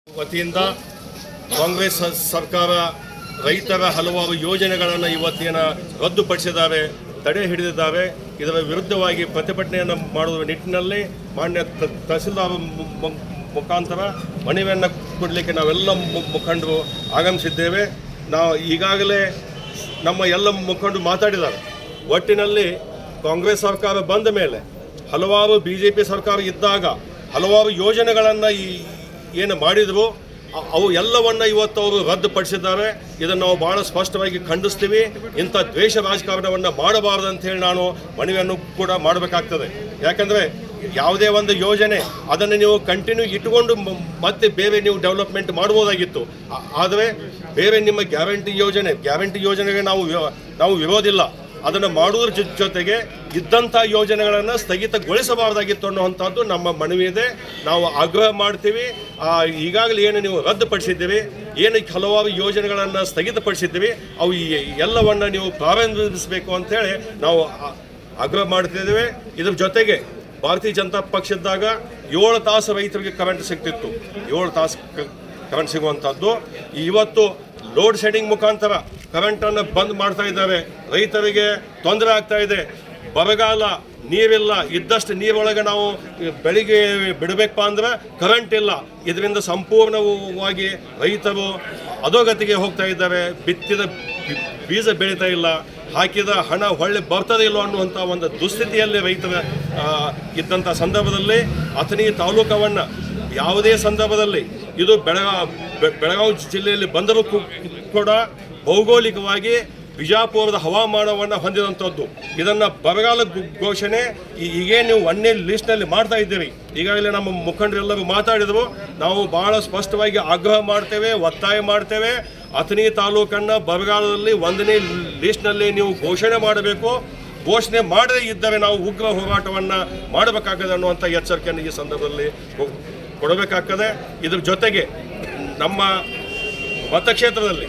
ವತಿಯಿಂದ ಕಾಂಗ್ರೆಸ್ ಸ- ಸರ್ಕಾರ ರೈತರ ಹಲವಾರು ಯೋಜನೆಗಳನ್ನು ಇವತ್ತಿನ ರದ್ದುಪಡಿಸಿದ್ದಾರೆ ತಡೆ ಹಿಡಿದಿದ್ದಾರೆ ಇದರ ವಿರುದ್ಧವಾಗಿ ಪ್ರತಿಭಟನೆಯನ್ನು ಮಾಡುವ ನಿಟ್ಟಿನಲ್ಲಿ ಮಾನ್ಯ ತ- ತಹಸೀಲ್ದಾರ್ ಮು- ಮು- ಮುಖಾಂತರ ಮನವಿಯನ್ನು ಕೊಡಲಿಕ್ಕೆ ನಾವೆಲ್ಲ ಮು- ಮುಖಂಡರು ಆಗಮಿಸಿದ್ದೇವೆ ನಾವು ಈಗಾಗಲೇ ನಮ್ಮ ಎಲ್ಲ ಮುಖಂಡರು ಮಾತಾಡಿದ್ದಾರೆ ಒಟ್ಟಿನಲ್ಲಿ ಕಾಂಗ್ರೆಸ್ ಸರ್ಕಾರ ಬಂದ ಮೇಲೆ ಹಲವಾರು ಬಿ ಜೆ ಪಿ ಸರ್ಕಾರ ಇದ್ದಾಗ ಹಲವಾರು ಯೋಜನೆಗಳನ್ನು ಈ ಏನು ಮಾಡಿದ್ರು ಅ- ಅವು ಎಲ್ಲವನ್ನ ಇವತ್ತು ಅವರು ರದ್ದುಪಡಿಸಿದ್ದಾರೆ ಇದನ್ನು ನಾವು ಬಹಳ ಸ್ಪಷ್ಟವಾಗಿ ಖಂಡಿಸ್ತೀವಿ ಇಂಥ ದ್ವೇಷ ರಾಜಕಾರಣವನ್ನು ಮಾಡಬಾರದು ಅಂತ ಹೇಳಿ ನಾನು ಮನವಿಯನ್ನು ಕೂಡ ಮಾಡಬೇಕಾಗ್ತದೆ ಯಾಕಂದರೆ ಯಾವುದೇ ಒಂದು ಯೋಜನೆ ಅದನ್ನು ನೀವು ಕಂಟಿನ್ಯೂ ಇಟ್ಟುಕೊಂಡು ಮ- ಮತ್ತೆ ಬೇರೆ ನೀವು ಡೆವಲಪ್ಮೆಂಟ್ ಮಾಡ್ಬೋದಾಗಿತ್ತು ಆ- ಆದರೆ ಬೇರೆ ನಿಮ್ಮ ಗ್ಯಾರಂಟಿ ಯೋಜನೆ ಗ್ಯಾರಂಟಿ ಯೋಜನೆಗೆ ನಾವು ವಿರೋ- ನಾವು ವಿರೋಧಿಲ್ಲ ಅದನ್ನು ಮಾಡುವುದ್ರ ಜೊ- ಜೊತೆಗೆ ಇದ್ದಂಥ ಯೋಜನೆಗಳನ್ನು ಸ್ಥಗಿತಗೊಳಿಸಬಾರ್ದಾಗಿತ್ತು ಅನ್ನುವಂಥದ್ದು ನಮ್ಮ ಮನವಿ ಇದೆ ನಾವು ಆಗ್ರಹ ಮಾಡ್ತೀವಿ ಆ, ಈಗಾಗಲೇ ಏನು ನೀವು ರದ್ದುಪಡಿಸಿದ್ದೀವಿ ಏನು ಹಲವಾರು ಯೋಜನೆಗಳನ್ನು ಸ್ಥಗಿತಪಡಿಸಿದ್ದೀವಿ ಅವು ಈ ಎಲ್ಲವನ್ನು ನೀವು ಪ್ರಾರಂಭಿಸಬೇಕು ಅಂತೇಳಿ ನಾವು ಆ- ಆಗ್ರಹ ಮಾಡ್ತಿದ್ದೇವೆ ಇದ್ರ ಜೊತೆಗೆ ಭಾರತೀಯ ಜನತಾ ಪಕ್ಷದಾಗ ಏಳು ತಾಸು ರೈತರಿಗೆ ಕರೆಂಟ್ ಸಿಗ್ತಿತ್ತು ಏಳು ತಾಸು ಕ- ಕರೆಂಟ್ ಸಿಗುವಂಥದ್ದು ಇವತ್ತು ಲೋಡ್ ಶೆಡ್ಡಿಂಗ್ ಮುಖಾಂತರ ಕರೆಂಟನ್ನು ಬಂದ್ ಮಾಡ್ತಾ ಇದ್ದಾರೆ ರೈತರಿಗೆ ತೊಂದರೆ ಆಗ್ತಾ ಇದೆ ಬರಗಾಲ ನೀರಿಲ್ಲ ಇದ್ದಷ್ಟು ನೀರೊಳಗೆ ನಾವು ಬೆಳಿಗ್ಗೆ ಬಿಡಬೇಕಪ್ಪ ಅಂದ್ರೆ ಕರೆಂಟ್ ಇಲ್ಲ ಇದರಿಂದ ಸಂಪೂರ್ಣವಾಗಿ ರೈತರು ಅಧೋಗತಿಗೆ ಹೋಗ್ತಾ ಇದ್ದಾರೆ ಬಿತ್ತಿದ ಬಿ- ಬೀಜ ಬೆಳೀತಾ ಇಲ್ಲ ಹಾಕಿದ ಹಣ ಹೊಳ್ಳಿ ಬರ್ತದೆ ಇಲ್ಲೋ ಅನ್ನುವಂಥ ಒಂದು ದುಸ್ಥಿತಿಯಲ್ಲಿ ರೈತರ ಆ, ಇದ್ದಂಥ ಸಂದರ್ಭದಲ್ಲಿ ಅಥಣಿ ತಾಲೂಕವನ್ನು ಯಾವುದೇ ಸಂದರ್ಭದಲ್ಲಿ ಇದು ಬೆಳಗಾ ಬೆ- ಬೆಳಗಾವಿ ಜಿಲ್ಲೆಯಲ್ಲಿ ಬಂದರೂ ಕೂ- ಕೂಡ ಭೌಗೋಳಿಕವಾಗಿ ಬಿಜಾಪುರದ ಹವಾಮಾನವನ್ನು ಹೊಂದಿದಂಥದ್ದು ಇದನ್ನು ಬರಗಾಲ ಘೋ- ಘೋಷಣೆ ಈ- ಈಗೇನು ನೀವು ಒಂದನೇ ಲಿಸ್ಟ್ನಲ್ಲಿ ಮಾಡ್ತಾ ಇದ್ದೀರಿ ಈಗಾಗಲೇ ನಮ್ಮ ಮುಖಂಡರೆಲ್ಲರೂ ಮಾತಾಡಿದರು ನಾವು ಬಹಳ ಸ್ಪಷ್ಟವಾಗಿ ಆಗ್ರಹ ಮಾಡ್ತೇವೆ ಒತ್ತಾಯ ಮಾಡ್ತೇವೆ ಅಥಣಿ ತಾಲೂಕನ್ನು ಬರಗಾಲದಲ್ಲಿ ಒಂದನೇ ಲಿಸ್ಟ್ನಲ್ಲಿ ನೀವು ಘೋಷಣೆ ಮಾಡಬೇಕು ಘೋಷಣೆ ಮಾಡದೇ ಇದ್ದರೆ ನಾವು ಉಗ್ರ ಹೋರಾಟವನ್ನು ಮಾಡಬೇಕಾಗದೆ ಅನ್ನುವಂಥ ಎಚ್ಚರಿಕೆಯನ್ನು ಈ ಸಂದರ್ಭದಲ್ಲಿ ಕೊ- ಕೊಡಬೇಕಾಗ್ತದೆ ಇದ್ರ ಜೊತೆಗೆ ನಮ್ಮ ಮತಕ್ಷೇತ್ರದಲ್ಲಿ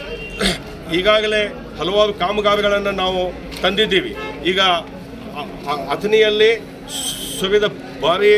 ಈಗಾಗಲೇ ಹಲವಾರು ಕಾಮಗಾರಿಗಳನ್ನು ನಾವು ತಂದಿದ್ದೀವಿ ಈಗ ಅ- ಅ- ಅಥಣಿಯಲ್ಲಿ ಸುರಿದ ಭಾರಿ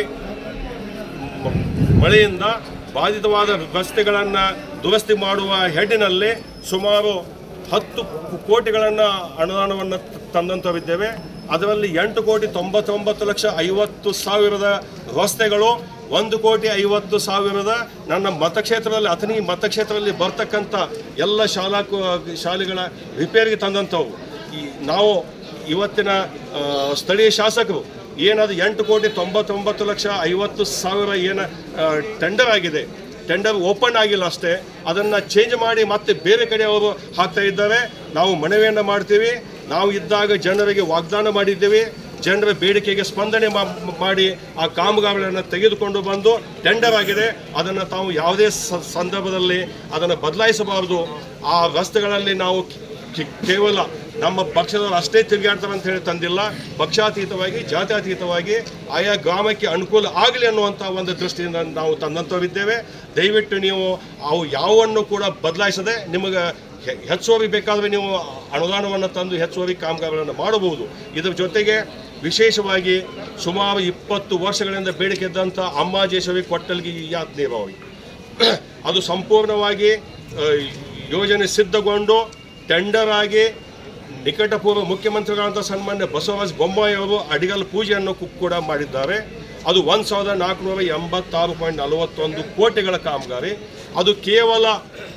ಮ- ಮಳೆಯಿಂದ ಬಾಧಿತವಾದ ರಸ್ತೆಗಳನ್ನು ದುರಸ್ತಿ ಮಾಡುವ ಹೆಡ್ಡಿನಲ್ಲಿ ಸುಮಾರು ಹತ್ತು ಕೋಟಿಗಳನ್ನು ಅನುದಾನವನ್ನು ತಂದಂಥವಿದ್ದೇವೆ ಅದರಲ್ಲಿ ಎಂಟು ಕೋಟಿ ತೊಂಬತ್ತೊಂಬತ್ತು ಲಕ್ಷ ಐವತ್ತು ಸಾವಿರದ ರಸ್ತೆಗಳು ಒಂದು ಕೋಟಿ ಐವತ್ತು ಸಾವಿರದ ನನ್ನ ಮತಕ್ಷೇತ್ರದಲ್ಲಿ ಅಥಣಿ ಮತಕ್ಷೇತ್ರದಲ್ಲಿ ಬರ್ತಕ್ಕಂಥ ಎಲ್ಲ ಶಾಲಾ ಕು- ಶಾಲೆಗಳ ರಿಪೇರಿಗೆ ತಂದಂಥವು ಈ ನಾವು ಇವತ್ತಿನ ಆ, ಸ್ಥಳೀಯ ಶಾಸಕರು ಏನದು ಎಂಟು ಕೋಟಿ ತೊಂಬತ್ತೊಂಬತ್ತು ಲಕ್ಷ ಐವತ್ತು ಸಾವಿರ ಏನು ಟೆಂಡರ್ ಆಗಿದೆ ಟೆಂಡರ್ ಓಪನ್ ಆಗಿಲ್ಲ ಅಷ್ಟೇ ಅದನ್ನು ಚೇಂಜ್ ಮಾಡಿ ಮತ್ತೆ ಬೇರೆ ಕಡೆ ಅವರು ಹಾಕ್ತಾ ಇದ್ದಾರೆ ನಾವು ಮನವಿಯನ್ನು ಮಾಡ್ತೀವಿ ನಾವು ಇದ್ದಾಗ ಜನರಿಗೆ ವಾಗ್ದಾನ ಮಾಡಿದ್ದೇವೆ ಜನರ ಬೇಡಿಕೆಗೆ ಸ್ಪಂದನೆ ಮಾ- ಮಾಡಿ ಆ ಕಾಮಗಾರಿಗಳನ್ನು ತೆಗೆದುಕೊಂಡು ಬಂದು ಟೆಂಡರ್ ಆಗಿದೆ ಅದನ್ನು ತಾವು ಯಾವುದೇ ಸ- ಸಂದರ್ಭದಲ್ಲಿ ಅದನ್ನು ಬದಲಾಯಿಸಬಾರದು ಆ ರಸ್ತೆಗಳಲ್ಲಿ ನಾವು ಕೇ- ಕೇವಲ ನಮ್ಮ ಪಕ್ಷದವರು ಅಷ್ಟೇ ತಿರುಗಾಡ್ತಾರೆ ಅಂತ ಹೇಳಿ ತಂದಿಲ್ಲ ಪಕ್ಷಾತೀತವಾಗಿ ಜಾತ್ಯತೀತವಾಗಿ ಆಯಾ ಗ್ರಾಮಕ್ಕೆ ಅನುಕೂಲ ಆಗಲಿ ಅನ್ನುವಂಥ ಒಂದು ದೃಷ್ಟಿಯಿಂದ ನಾವು ತಂದಂಥವಿದ್ದೇವೆ ದಯವಿಟ್ಟು ನೀವು ಅವು ಯಾವನ್ನು ಕೂಡ ಬದಲಾಯಿಸದೆ ನಿಮಗೆ ಹೆ- ಹೆಚ್ಚುವರಿ ಬೇಕಾದರೆ ನೀವು ಅನುದಾನವನ್ನು ತಂದು ಹೆಚ್ಚುವರಿ ಕಾಮಗಾರಿಗಳನ್ನು ಮಾಡಬಹುದು ಇದರ ಜೊತೆಗೆ ವಿಶೇಷವಾಗಿ ಸುಮಾರು ಇಪ್ಪತ್ತು ವರ್ಷಗಳಿಂದ ಬೇಡಿಕೆ ಇದ್ದಂಥ ಅಮ್ಮಾಜೇಶ್ವರಿ ಕೊಟ್ಟಲ್ಗಿ ಯಾತ್ ನೀರಾವರಿ ಅದು ಸಂಪೂರ್ಣವಾಗಿ ಆ, ಯೋಜನೆ ಸಿದ್ಧಗೊಂಡು ಟೆಂಡರ್ ಆಗಿ ನಿಕಟಪೂರ್ವ ಮುಖ್ಯಮಂತ್ರಿಗಳಂತ ಸನ್ಮಾನ್ಯ ಬಸವರಾಜ ಬೊಮ್ಮಾಯಿ ಅವರು ಅಡಿಗಲ್ ಪೂಜೆಯನ್ನು ಕು- ಕೂಡ ಮಾಡಿದ್ದಾರೆ ಅದು ಒಂದು ಸಾವಿರದ ನಾಲ್ಕುನೂರ ಎಂಬತ್ತಾರು ಪಾಯಿಂಟ್ ನಲವತ್ತೊಂದು ಕೋಟಿಗಳ ಕಾಮಗಾರಿ ಅದು ಕೇವಲ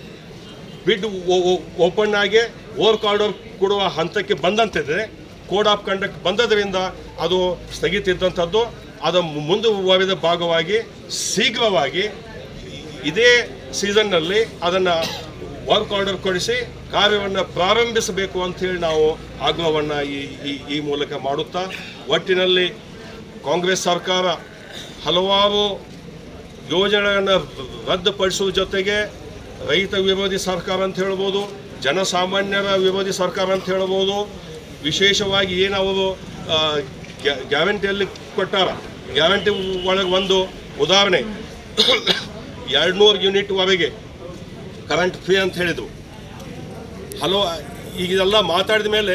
ಬಿಡ್ ಓಪನ್ ಆಗಿ ಓವರ್ ಕಾರ್ಡರ್ ಕೊಡುವ ಹಂತಕ್ಕೆ ಬಂದಂತಿದೆ ಕೋಡ್ ಆಫ್ ಕಂಡಕ್ಟ್ ಬಂದದ್ರಿಂದ ಅದು ಸ್ಥಗಿತ ಇದ್ದಂಥದ್ದು ಅದು ಮುಂದುವರಿದ ಭಾಗವಾಗಿ ಶೀಘ್ರವಾಗಿ ಇದೇ ಸೀಸನ್ನಲ್ಲಿ ಅದನ್ನು ವರ್ಕ್ ಆರ್ಡರ್ ಕೊಡಿಸಿ ಕಾರ್ಯವನ್ನು ಪ್ರಾರಂಭಿಸಬೇಕು ಅಂಥೇಳಿ ನಾವು ಆಗ್ರಹವನ್ನು ಈ ಈ- ಈ ಮೂಲಕ ಮಾಡುತ್ತಾ ಒಟ್ಟಿನಲ್ಲಿ ಕಾಂಗ್ರೆಸ್ ಸರ್ಕಾರ ಹಲವಾರು ಯೋಜನೆಗಳನ್ನು ರದ್ದುಪಡಿಸುವ ಜೊತೆಗೆ ರೈತ ವಿರೋಧಿ ಸರ್ಕಾರ ಅಂತ ಹೇಳ್ಬೋದು ಜನಸಾಮಾನ್ಯರ ವಿರೋಧಿ ಸರ್ಕಾರ ಅಂತ ಹೇಳ್ಬೋದು ವಿಶೇಷವಾಗಿ ಏನು ಅವರು ಆ, ಗ್ಯಾ- ಗ್ಯಾರಂಟಿಯಲ್ಲಿ ಕೊಟ್ಟಾರ ಗ್ಯಾರಂಟಿ ಒಳಗೆ ಒಂದು ಉದಾಹರಣೆ ಎರಡುನೂರು ಯೂನಿಟ್ವರೆಗೆ ಕರೆಂಟ್ ಫ್ರೀ ಅಂತ ಹೇಳಿದರು ಹಲೋ ಈಗ ಇದೆಲ್ಲ ಮಾತಾಡಿದ ಮೇಲೆ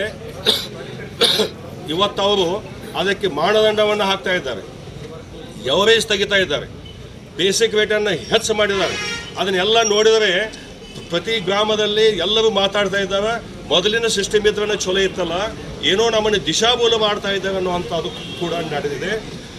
ಇವತ್ತು ಅವರು ಅದಕ್ಕೆ ಮಾನದಂಡವನ್ನು ಹಾಕ್ತಾ ಇದ್ದಾರೆ ಎವರೇಜ್ ತೆಗಿತಾ ಇದ್ದಾರೆ ಬೇಸಿಕ್ ರೇಟನ್ನು ಹೆಚ್ಚು ಮಾಡಿದ್ದಾರೆ ಅದನ್ನೆಲ್ಲ ನೋಡಿದರೆ ಪ್ರತಿ ಗ್ರಾಮದಲ್ಲಿ ಎಲ್ಲರೂ ಮಾತಾಡ್ತಾ ಇದ್ದಾವೆ ಮೊದಲಿನ ಸಿಸ್ಟಮ್ ಇದ್ರೆ ಚಲೋ ಇತ್ತಲ್ಲ ಏನೋ ನಮ್ಮನ್ನು ದಿಶಾಮೂಲ ಮಾಡ್ತಾ ಇದ್ದಾವೆ ಅನ್ನುವಂಥದ್ದು ಕೂಡ ನಡೆದಿದೆ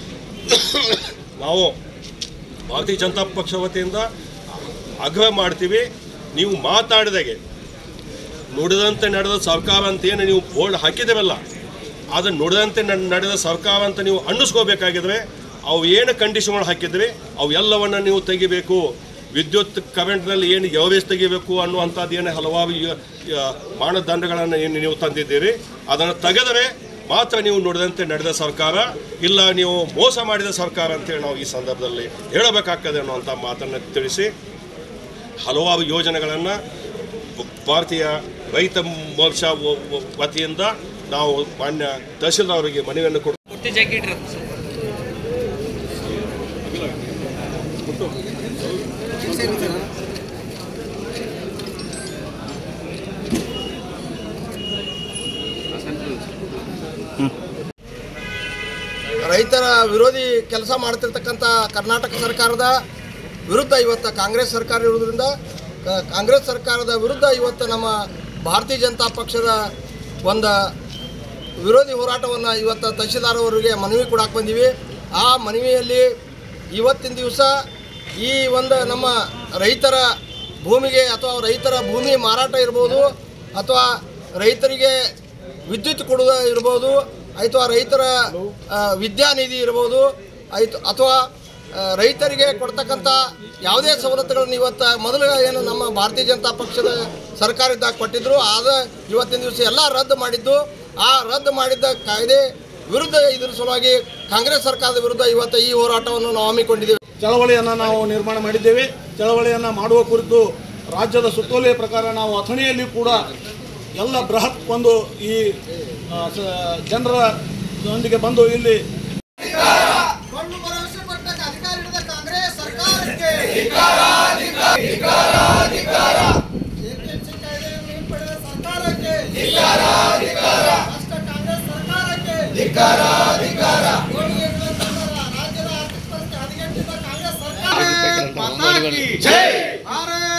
ನಾವು ಭಾರತೀಯ ಜನತಾ ಪಕ್ಷ ವತಿಯಿಂದ ಆಗ್ರಹ ಮಾಡ್ತೀವಿ ನೀವು ಮಾತಾಡಿದಾಗೆ ನುಡಿದಂತೆ ನಡೆದ ಸರ್ಕಾರ ಅಂತ ಏನು ನೀವು ಬೋರ್ಡ್ ಹಾಕಿದ್ದೇವಲ್ಲ ಅದನ್ನು ನುಡಿದಂತೆ ನಡ್- ನಡೆದ ಸರ್ಕಾರ ಅಂತ ನೀವು ಅನ್ನಿಸ್ಕೋಬೇಕಾಗಿದ್ರೆ ಅವು ಏನು ಕಂಡೀಷನ್ಗಳು ಹಾಕಿದ್ರಿ ಅವು ಎಲ್ಲವನ್ನು ನೀವು ತೆಗಿಬೇಕು ವಿದ್ಯುತ್ ಕರೆಂಟ್ನಲ್ಲಿ ಏನು ವ್ಯವಸ್ಥೆ ತೆಗಿಬೇಕು ಅನ್ನುವಂಥದ್ದು ಏನು ಹಲವಾರು ಯ- ಯ- ಮಾನದಂಡಗಳನ್ನು ಏನು ನೀವು ತಂದಿದ್ದೀರಿ ಅದನ್ನು ತೆಗೆದರೆ ಮಾತ್ರ ನೀವು ನುಡಿದಂತೆ ನಡೆದ ಸರ್ಕಾರ ಇಲ್ಲ ನೀವು ಮೋಸ ಮಾಡಿದ ಸರ್ಕಾರ ಅಂತೇಳಿ ನಾವು ಈ ಸಂದರ್ಭದಲ್ಲಿ ಹೇಳಬೇಕಾಗ್ತದೆ ಅನ್ನುವಂಥ ಮಾತನ್ನು ತಿಳಿಸಿ ಹಲವಾರು ಯೋಜನೆಗಳನ್ನು ಭಾರತೀಯ ರೈತ ಮೋರ್ಚಾ ವ- ವ- ವತಿಯಿಂದ ನಾವು ಮಾನ್ಯ ತಹಶೀಲ್ದಾರ್ ಅವರಿಗೆ ಮನವಿಯನ್ನು ಕೊಡ್ತೀವಿ ಪೂರ್ತಿ ಜಾಕೆಟ್ ಇರುತ್ತೆ ರೈತರ ವಿರೋಧಿ ಕೆಲಸ ಮಾಡ್ತಿರ್ತಕ್ಕಂಥ ಕರ್ನಾಟಕ ಸರ್ಕಾರದ ವಿರುದ್ಧ ಇವತ್ತು ಕಾಂಗ್ರೆಸ್ ಸರ್ಕಾರ ಇರುವುದರಿಂದ ಕ- ಕಾಂಗ್ರೆಸ್ ಸರ್ಕಾರದ ವಿರುದ್ಧ ಇವತ್ತು ನಮ್ಮ ಭಾರತೀಯ ಜನತಾ ಪಕ್ಷದ ಒಂದು ವಿರೋಧಿ ಹೋರಾಟವನ್ನು ಇವತ್ತು ತಹಶೀಲ್ದಾರ್ ಅವರಿಗೆ ಮನವಿ ಕೊಡಕ್ಕೆ ಬಂದೀವಿ ಆ ಮನವಿಯಲ್ಲಿ ಇವತ್ತಿನ ದಿವಸ ಈ ಒಂದು ನಮ್ಮ ರೈತರ ಭೂಮಿಗೆ ಅಥವಾ ರೈತರ ಭೂಮಿ ಮಾರಾಟ ಇರ್ಬೋದು ಅಥವಾ ರೈತರಿಗೆ ವಿದ್ಯುತ್ ಕೊಡುವ ಇರ್ಬೋದು ಅಥವಾ ರೈತರ ಆ, ವಿದ್ಯಾನಿಧಿ ಇರ್ಬೋದು ಆಯ್ತು ಅಥವಾ ಆ, ರೈತರಿಗೆ ಕೊಡ್ತಕ್ಕಂಥ ಯಾವುದೇ ಸವಲತ್ತುಗಳನ್ನು ಇವತ್ತು ಮೊದಲು ಏನು ನಮ್ಮ ಭಾರತೀಯ ಜನತಾ ಪಕ್ಷದ ಸರ್ಕಾರ ಇದ್ದಾಗ ಕೊಟ್ಟಿದ್ರು ಆದ ಇವತ್ತಿನ ದಿವಸ ಎಲ್ಲ ರದ್ದು ಮಾಡಿದ್ದು ಆ ರದ್ದು ಮಾಡಿದ್ದ ಕಾಯ್ದೆ ವಿರುದ್ಧ ಇದ್ರ ಸಲುವಾಗಿ ಕಾಂಗ್ರೆಸ್ ಸರ್ಕಾರದ ವಿರುದ್ಧ ಇವತ್ತು ಈ ಹೋರಾಟವನ್ನು ನಾವು ಹಮ್ಮಿಕೊಂಡಿದ್ದೇವೆ ಚಳವಳಿಯನ್ನು ನಾವು ನಿರ್ಮಾಣ ಮಾಡಿದ್ದೇವೆ ಚಳವಳಿಯನ್ನು ಮಾಡುವ ಕುರಿತು ರಾಜ್ಯದ ಸುತ್ತೋಲೆಯ ಪ್ರಕಾರ ನಾವು ಅಥಣಿಯಲ್ಲಿ ಕೂಡ ಎಲ್ಲ ಬೃಹತ್ ಒಂದು ಈ ಆ, ಸ- ಜನರ ಒಂದಿಗೆ ಬಂದು ಇಲ್ಲಿ ಮಣ್ಣು ಭರವಸೆ ಪಟ್ಟ ಅಧಿಕಾರ ಹಿಡಿದ ಕಾಂಗ್ರೆಸ್ ಸರ್ಕಾರಕ್ಕೆ APMC ಕಾಯ್ದೆಯನ್ನು ಹಿಂಪಡೆದ ಸರ್ಕಾರಕ್ಕೆ ರಾಷ್ಟ್ರ ಕಾಂಗ್ರೆಸ್ ಸರ್ಕಾರಕ್ಕೆ ಗೋಡಿಗೆ ಇಳಿದಂತಹ ರಾಜ್ಯದ ಆರ್ಥಿಕ ಪರಿಸ್ಥಿತಿ ಹದಗೆಟ್ಟಿದ್ದ ಕಾಂಗ್ರೆಸ್ ಸರ್ಕಾರ ಭಾರತ್ ಮಾತಾ ಕಿ ಜೈ! ಭಾರತ್